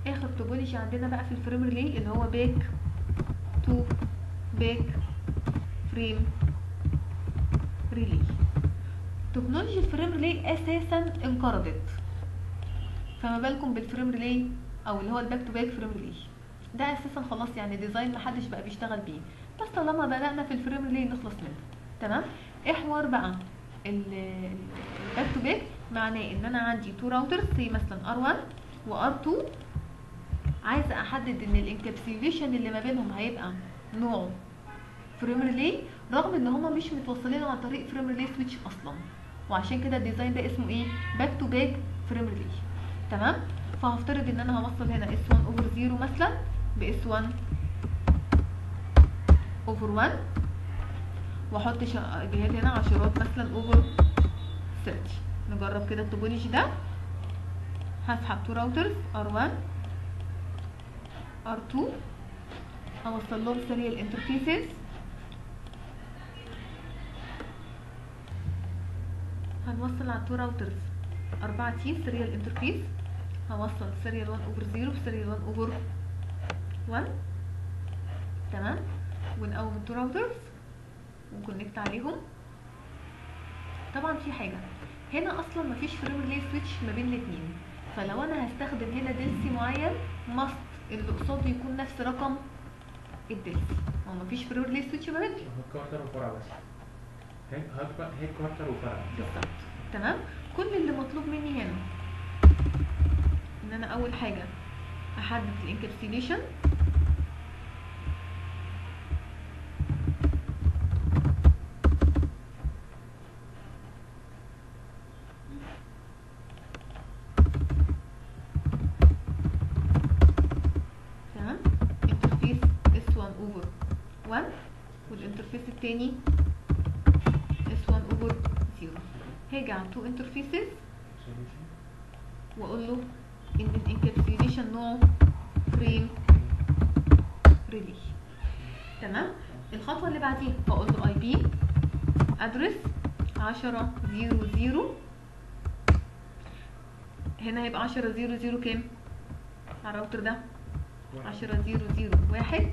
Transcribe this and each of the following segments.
اخر توبولوجي عندنا بقى في الفريم ريلي اللي هو باك تو باك فريم ريلي تكنولوجيا الفريم ريلي اساسا انقرضت فما بالكم بالفريم ريلي او اللي هو الباك تو باك فريم ريلي ده اساسا خلاص يعني ديزاين محدش بقى بيشتغل بيه بس طالما بدأنا في الفريم ريلي نخلص منه تمام ايه حوار بقى الباك تو باك معناه ان انا عندي تو راوترز زي مثلا ار1 وار2 عايزه احدد ان الانكابسيليشن اللي ما بينهم هيبقى نوعه فريم ريلي رغم ان هما مش متوصلين عن طريق فريم ريلي سويتش اصلا وعشان كده الديزاين ده اسمه ايه باك تو باك فريم ريلي تمام فهفترض ان انا هوصل هنا اس 1 اوفر 0 مثلا باس 1 اوفر 1 واحط شا- جهات هنا عشرات مثلا اوفر 30 نجرب كده التوبولوجي ده هسحب تو راوترز ار1 ار2 هوصل لهم سيريال انترفيسز هنوصل على التو راوترز 4 تي سيريال انترفيس هوصل سيريال 1 اوفر 0 سيريال 1 اوفر 1 تمام ونقوم التو راوترز ونكونكت عليهم طبعا في حاجه هنا اصلا مفيش فريم ريلي سويتش ما بين الاثنين فلو انا هستخدم هنا دلسي معين ماست اللي قصاده يكون نفس رقم الدلسي هو مفيش فريم ريلي سويتش ما بينهم هيد كوارتر وفرع بس هيد هيد- هيد كوارتر وفرع بالظبط تمام كل اللي مطلوب مني هنا ان انا اول حاجه احدد الانكابسيليشن تمام انترفيس اس 1 اوفر 1 والانترفيس التاني اس 1 اوفر 0 هاجي على تو انترفيسز واقول له ان الانكابسيليشن نوعه فريم ريلي تمام الخطوه اللي بعديها هقول له اي بي ادرس 10 0 0 هنا هيبقى 10 0 0 كام على الراوتر ده 10 0 0 1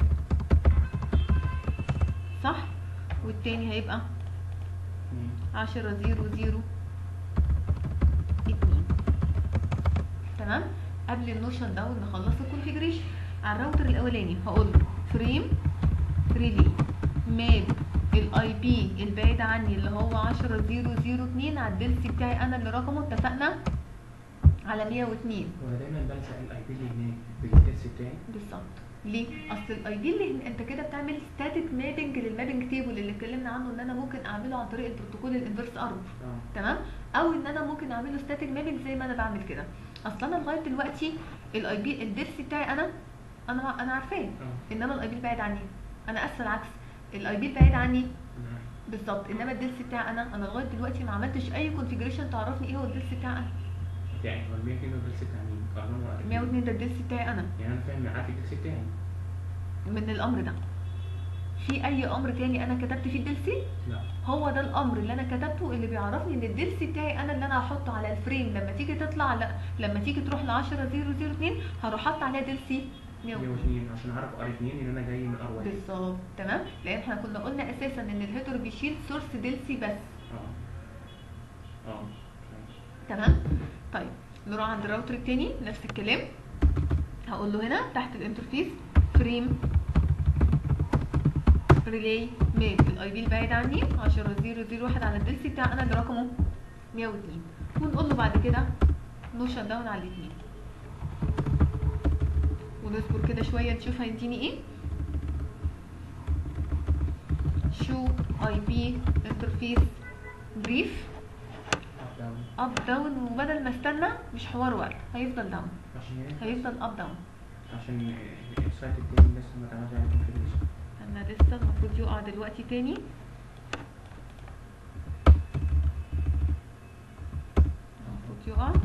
صح والتاني هيبقى 10 0 0 2 تمام قبل النوشن داون نخلص الكونفيجريشن على الراوتر الاولاني هقول له فريم ريلي ماب الاي بي البعيد عني اللي هو 10 0 0 2 على الدلسي بتاعي انا اللي رقمه اتفقنا على 102 وانا دايما بنسى الاي بي اللي هناك بالتست بتاعي بالظبط ليه اصل الاي دي اللي هن- انت كده بتعمل ستاتيك مابنج للمابنج تيبل اللي اتكلمنا عنه ان انا ممكن اعمله عن طريق البروتوكول الانفرس ارم اه تمام او ان انا ممكن اعمله ستاتيك مابنج زي ما انا بعمل كده اصل انا لغايه دلوقتي الاي بي الدرس بتاعي انا انا انا عارفاه اه انما الاي بي البعيد عني انا اسفه العكس الاي بي البعيد عني أنا عارف. بالظبط انما الدرس بتاعي انا انا لغايه دلوقتي ما عملتش اي كونفيجريشن تعرفني ايه هو الدرس بتاعي انا يعني هو ال 102 ده الدرس بتاع مين؟ ارقام ولا أرقام؟ 102 ده الدرس بتاعي انا يعني انا فاهم عارف الدرس بتاعي من الامر ده في اي امر تاني انا كتبت فيه الدلسي لا هو ده الامر اللي انا كتبته اللي بيعرفني ان الدلسي بتاعي انا اللي انا هحطه على الفريم لما تيجي تطلع ل... لما تيجي تروح ل 10 002 هروح حاطه عليها دلسي 102 102 عشان اعرف ار 2 ان انا جاي من ار 1 بالظبط تمام لان احنا كنا قلنا اساسا ان الهيدر بيشيل سورس دلسي بس اه اه تمام طيب نروح عند الراوتر التاني نفس الكلام هقول له هنا تحت الانترفيس فريم ريلي ماب الاي بي البعيد عني 10001 على الدلسي بتاع انا اللي رقمه 102 ونقول له بعد كده نو شت داون على الاثنين ونصبر كده شويه نشوف هيديني ايه شو اي بي انترفيس بريف اب داون اب داون وبدل ما استنى مش حوار وقت هيفضل داون عشان ايه؟ هيفضل اب داون عشان السايت التاني لسه ما اتعملش عليه كونفيجريشن انا لسه المفروض يقع دلوقتي تاني المفروض يقع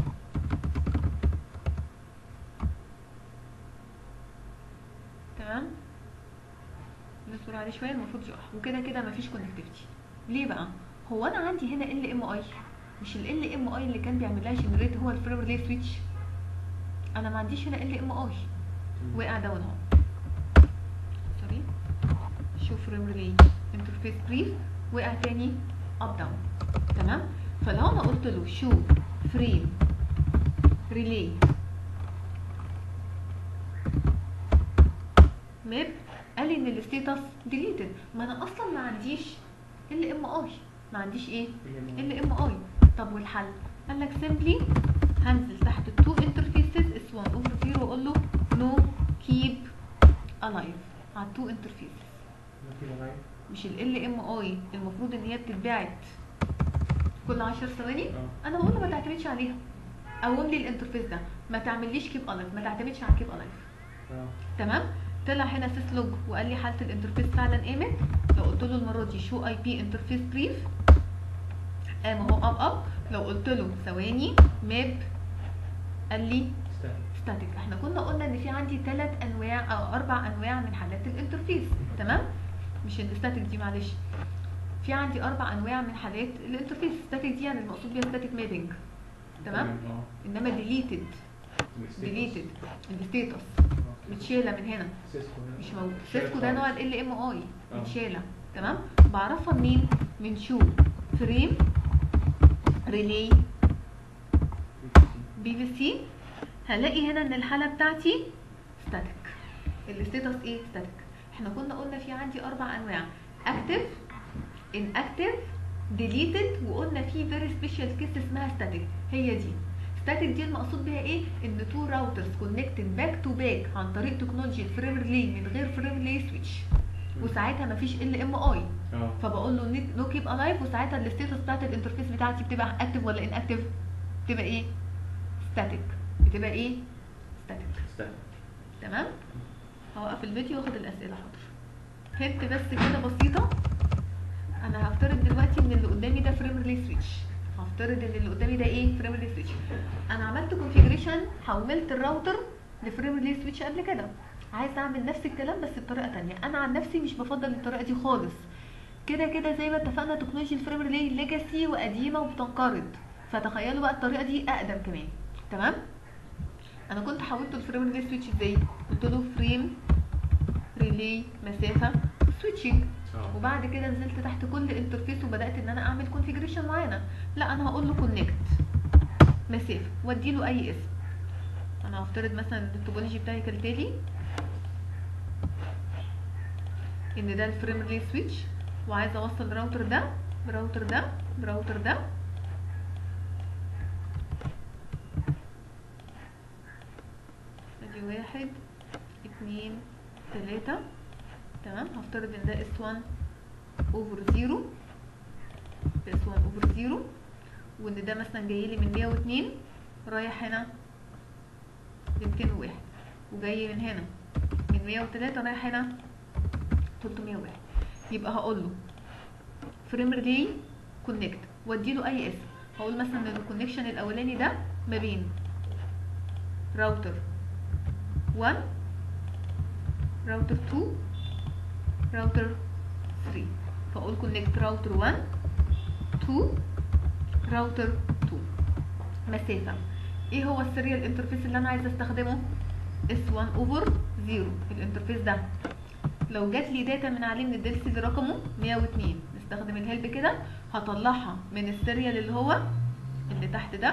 تمام نصبر عليه شويه المفروض يقع وكده كده مفيش كونكتيفيتي ليه بقى هو انا عندي هنا ال ام اي مش ال ام اي اللي كان بيعمل لها جنريت هو الفريم ريلي سويتش انا ما عنديش هنا ال ام اي وقع داون اهو سوري شو فريم ريلي انترفيس بريف وقع تاني اب داون تمام فلو انا قلت له شو فريم ريلي ماب قال لي ان الستيتس ديليتد ما انا اصلا ما عنديش ال ام اي ما عنديش ايه ال ام اي طب والحل قال لك سيمبلي هنزل تحت التو انترفيسز اس 1 اوفر 0 واقول له نو كيب الايف على التو انترفيسز مش ال ام اي المفروض ان هي بتتبعت كل 10 ثواني اه. انا بقول له ما تعتمدش عليها قوم لي الانترفيس ده ما تعمليش كيب الايف ما تعتمدش على كيب الايف تمام طلع هنا سيس لوج وقال لي حاله الانترفيس فعلا قامت لو قلت له المره دي شو اي بي انترفيس بريف قام اهو اب اب لو قلت له ثواني ماب قال لي ستاتيك احنا كنا قلنا ان في عندي ثلاث انواع او اربع انواع من حالات الانترفيس تمام مش الستاتيك دي معلش في عندي اربع انواع من حالات الانترفيس ستاتيك دي يعني المقصود بيها ستاتيك مابنج تمام اه انما ديليتد ديليتد الستيتس متشاله من هنا مش موجود سيسكو ده نوع ال ام اي اه. متشاله تمام بعرفها منين من شو فريم ريلي بي في سي هلاقي هنا ان الحاله بتاعتي ستاتيك الستاتس ايه ستاتيك احنا كنا قلنا في عندي اربع انواع اكتف ان اكتف ديليتد وقلنا في فيري سبيشال كيس اسمها ستاتيك هي دي ستاتيك دي المقصود بيها ايه ان تو راوترز كونكتد باك تو باك عن طريق تكنولوجيا الفريم ريلي من غير فريم ريلي سويتش وساعتها مفيش ال ام اي اه فبقول له نو كيب الايف وساعتها الستيتس بتاعت الانترفيس بتاعتي بتبقى اكتف ولا ان اكتف بتبقى ايه ستاتيك بتبقى ايه ستاتيك استنى تمام هوقف الفيديو واخد الاسئله حاضر هنت بس كده بسيطه انا هفترض دلوقتي ان اللي قدامي ده فريم ريلي سويتش هفترض ان اللي قدامي ده ايه فريم ريلي سويتش انا عملت كونفيجريشن حولت الراوتر لفريم ريلي سويتش قبل كده عايز اعمل نفس الكلام بس بطريقه تانية انا عن نفسي مش بفضل الطريقه دي خالص كده كده زي ما اتفقنا تكنولوجيا الفريم ريلي ليجاسي وقديمه وبتنقرض فتخيلوا بقى الطريقه دي اقدم كمان تمام انا كنت حولته الفريم ريلي سويتش ازاي قلت له فريم ريلي مسافه سويتشنج اه وبعد كده نزلت تحت كل انترفيس وبدات ان انا اعمل كونفيجريشن معينه لا انا هقول له كونكت مسافه وادي له اي اسم انا هفترض مثلا إن التوبولوجي بتاعي كالتالي ان ده الفريم ريلي سويتش وعايزه اوصل الراوتر ده براوتر ده براوتر ده ادي واحد اتنين تلاتة تمام هفترض ان ده اس 1 اوفر زيرو ده اس 1 اوفر زيرو وان ده مثلا جاي لي من 102 رايح هنا ل 201 وجاي من هنا من 103 رايح هنا 301 يبقى هقول له فريم ريلي كونكت وادي له اي اسم هقول مثلا ان الكونكشن الاولاني ده ما بين راوتر 1 راوتر 2 راوتر 3 فاقول كونكت راوتر 1 2 راوتر 2 مسافة ايه هو السيريال انترفيس اللي انا عايزه استخدمه اس 1 اوفر 0 الانترفيس ده لو جات لي داتا من عليه من الدلسي اللي رقمه 102 نستخدم الهيلب كده هطلعها من السيريال اللي هو اللي تحت ده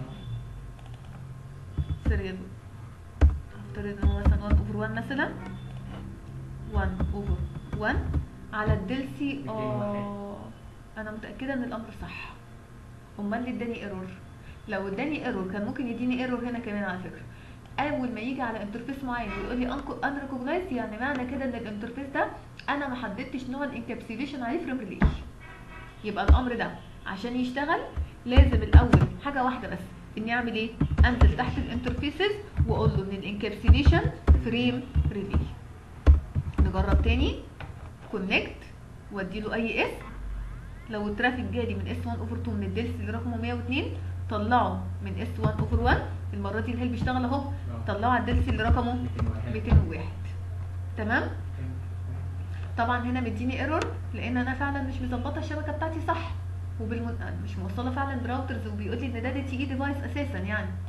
سيريال افترض ان هو مثلا 1 اوفر 1 مثلا 1 اوفر 1 على الدلسي اه انا متاكده ان الامر صح امال اللي اداني ايرور لو اداني ايرور كان ممكن يديني ايرور هنا كمان على فكره اول ما يجي على انترفيس معين ويقول لي ان ريكوجنايز يعني معنى كده ان الانترفيس ده انا ما حددتش نوع الانكابسيليشن عليه فريم ريليش يبقى الامر ده عشان يشتغل لازم الاول حاجه واحده بس اني اعمل ايه انزل تحت الانترفيسز واقول له ان الانكابسيليشن فريم ريلي نجرب تاني كونكت وادي له اي اسم لو الترافيك جالي من اس 1 اوفر 2 من الدلس اللي رقمه 102 طلعه من اس 1 اوفر 1 المره دي الهيل بيشتغل اهو طلعه على الدلس اللي رقمه 201 تمام طبعا هنا مديني ايرور لان انا فعلا مش مظبطه الشبكه بتاعتي صح وبالمن... مش موصله فعلا براوترز وبيقول لي ان ده دي تي اي ديفايس اساسا يعني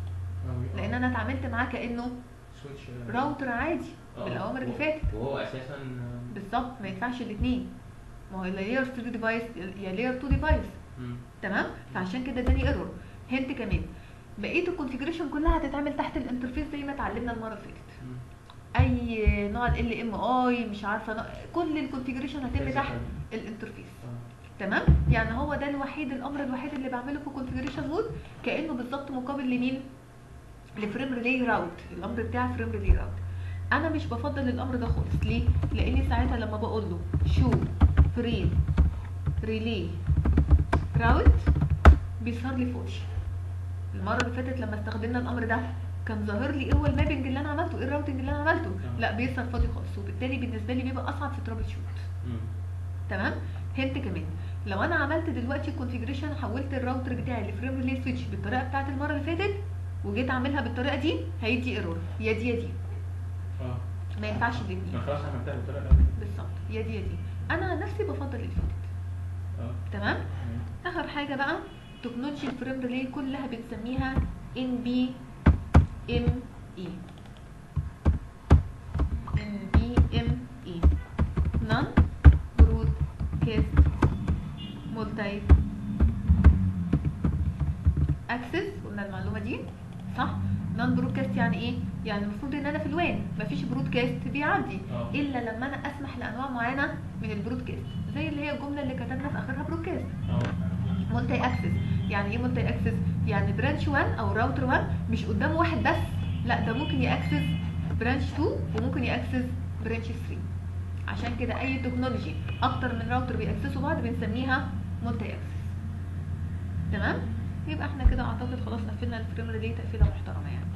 آه، لان انا اتعاملت معاه كانه سويتش راوتر عادي آه، بالاوامر اللي وهو- فاتت وهو اساسا آه، بالظبط ما ينفعش الاثنين ما هو لاير 3 ديفايس يا لاير 2 ديفايس مم. تمام فعشان كده اداني ايرور هنت كمان بقيه الكونفيجريشن كلها هتتعمل تحت الانترفيس زي ما اتعلمنا المره اللي فاتت مم. اي نوع ال ام اي مش عارفه نوع- كل الكونفيجريشن هتم كذا تحت حاجة. الانترفيس آه. تمام يعني هو ده الوحيد الامر الوحيد اللي بعمله في كونفيجريشن مود كانه بالظبط مقابل لمين لفريم ريلي راوت الامر بتاع فريم ريلي راوت انا مش بفضل الامر ده خالص ليه لاني ساعتها لما بقول له شو فريم ريلي راوت بيظهر لي فوش المره اللي فاتت لما استخدمنا الامر ده كان ظاهر لي ايه هو المابنج اللي انا عملته ايه الراوتنج اللي انا عملته آه. لا بيظهر فاضي خالص وبالتالي بالنسبه لي بيبقى اصعب في ترابل شوت مم. تمام هنت كمان لو انا عملت دلوقتي كونفيجريشن حولت الراوتر بتاعي لفريم ريلي سويتش بالطريقه بتاعت المره اللي فاتت وجيت اعملها بالطريقه دي هيدي ايرور يا دي يا دي اه ما ينفعش ما الاثنين خلاص عملتها بالطريقه الاولانيه بالظبط يا دي يا دي انا عن نفسي بفضل اللي فاتت اه تمام مم. اخر حاجه بقى تكنولوجي الفريم ريلي كلها بنسميها ان بي ام اي ان بي ام اي نون برودكاست مولتي اكسس قلنا المعلومه دي صح نون برودكاست يعني ايه يعني المفروض ان انا في الوان مفيش برودكاست بيعدي اه الا لما انا اسمح لانواع معينه من البرودكاست زي اللي هي الجمله اللي كتبنا في اخرها برودكاست اه مولتي اكسس يعني ايه مولتي اكسس يعني برانش 1 او راوتر 1 مش قدامه واحد بس لا ده ممكن ياكسس برانش 2 وممكن ياكسس برانش 3 عشان كده اي تكنولوجي اكتر من راوتر بيأكسسوا بعض بنسميها مولتي اكسس تمام يبقى احنا كده اعتقد خلاص قفلنا الفريم ريلي تقفيله محترمه يعني